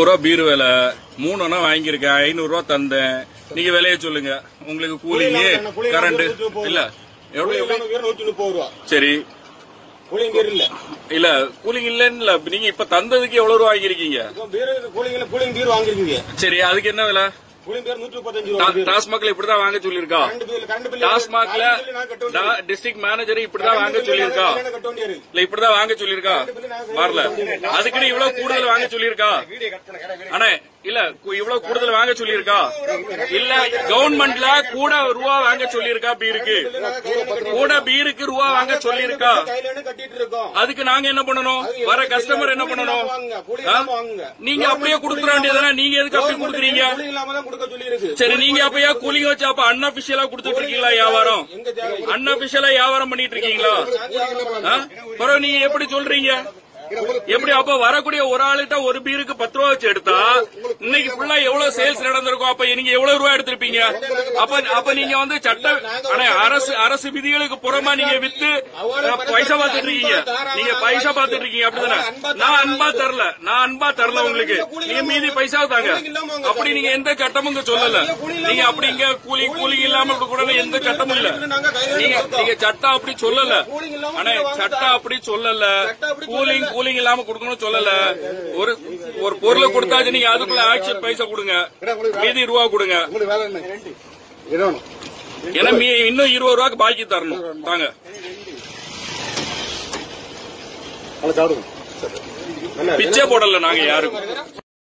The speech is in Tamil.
ரூபா பீர் விலை மூணுனா வாங்கியிருக்கேன் ஐநூறு ரூபா தந்தேன் நீங்க விலைய சொல்லுங்க உங்களுக்கு கூலிங்கு கரண்ட் இல்ல எவ்வளவு எவ்வளவு? நூத்தி முப்பது ரூபா சரி கூலிங் பீர் இல்ல இல்ல கூலிங் இல்லன்னு இல்ல நீங்க இப்ப தந்ததுக்கு எவ்வளவு ரூபா வாங்கியிருக்கீங்க பீர் கூலிங் கூலிங் பீர் வாங்கிருக்கீங்க சரி அதுக்கு என்ன விலை கூலிங் பீர் நூத்தி முப்பத்தஞ்சு ரூபா டா- டாஸ்மாக்ல இப்படிதான் வாங்க சொல்லியிருக்கா கரண்ட் பில் கரண்ட் பில் டாஸ்மாக்ல டிஸ்ட்ரிக்ட் மேனேஜர் இப்படிதான் வாங்க சொல்லியிருக்கா கட்ட வேண்டியது இல்ல இப்படிதான் வாங்க சொல்லியிருக்கா வரல அதுக்குன்னு இவ்வளவு கூடுதல் வாங்க சொல்லியிருக்கா அண்ணே இல்ல கு- இவ்வளவு கூடுதல் வாங்க சொல்லியிருக்கா இல்ல கவர்மெண்ட்ல கூட ரூபா வாங்க சொல்லியிருக்கா பீருக்கு கூட பீருக்கு ரூபா வாங்க சொல்லியிருக்கா கையில இருந்து கட்டிட்டு இருக்கோம் அதுக்கு நாங்க என்ன பண்ணணும் வர கஸ்டமர் என்ன பண்ணணும் வாங்குங்க கூலி ஆ? இல்லாம வாங்குங்க நீங்க அப்படியே கொடுத்துட வேண்டியதானே நீங்க எதுக்கு அப்படி கொடுக்குறீங்க கூலி இல்லாம தான் கொடுக்க சொல்லி இருக்கு சரி நீங்க அப்பயா கூலிங் வச்சு அப்ப அன்அபிஷியலா கொடுத்துட்டு இருக்கீங்களா வியாபாரம் எங்க தேவை அன்அபிஷியலா வியாபாரம் பண்ணிட்டு இருக்கீங்களா ஆ? பிறகு நீங்க எப்படி சொல்றீங்க எப்படி அப்ப வரக்கூடிய ஒரு ஆளுகிட்ட ஒரு பீருக்கு பத்து ரூபா வச்சு எடுத்தா இன்னைக்கு ஃபுல்லா எவ்வளவு சேல்ஸ் நடந்திருக்கும் அப்ப நீங்க எவ்வளவு ரூபா எடுத்திருப்பீங்க அப்ப அப்ப நீங்க வந்து சட்ட அண்ணே, அரசு அரசு விதிகளுக்கு புறமா நீங்க வித்து அஹ், பைசா பார்த்துட்டு இருக்கீங்க நீங்க பைசா பார்த்துட்டு இருக்கீங்க அப்படிதானே நான் அன்பா தரல நான் அன்பா தரல உங்களுக்கு நீங்க மீதி பைசா தாங்க அப்படி நீங்க எந்த சட்டமும் இங்க சொல்லல நீங்க அப்படி இங்க கூலி கூலி இல்லாம கூட எந்த சட்டமும் இல்ல நீங்க நீங்க சட்டம் அப்படி சொல்லல அண்ணே சட்டம் அப்படி சொல்லல கூலிங் கூலிங் இல்லாம கொடுக்கணும்னு சொல்லல ஒரு ஒரு பொருளை கொடுத்தாச்சு நீங்க அதுக்குள்ள ஆக்ஷன் பைசா கொடுங்க மீதி ரூபா கொடுங்க உங்களுக்கு வேலை என்ன இரவணும் ஏன்னா மீ- இன்னும் இருபது ரூபாய்க்கு பாக்கி தரணும் தாங்க அதை சாப்பிடுங்க பிச்சை போடல நாங்க யாருக்கும்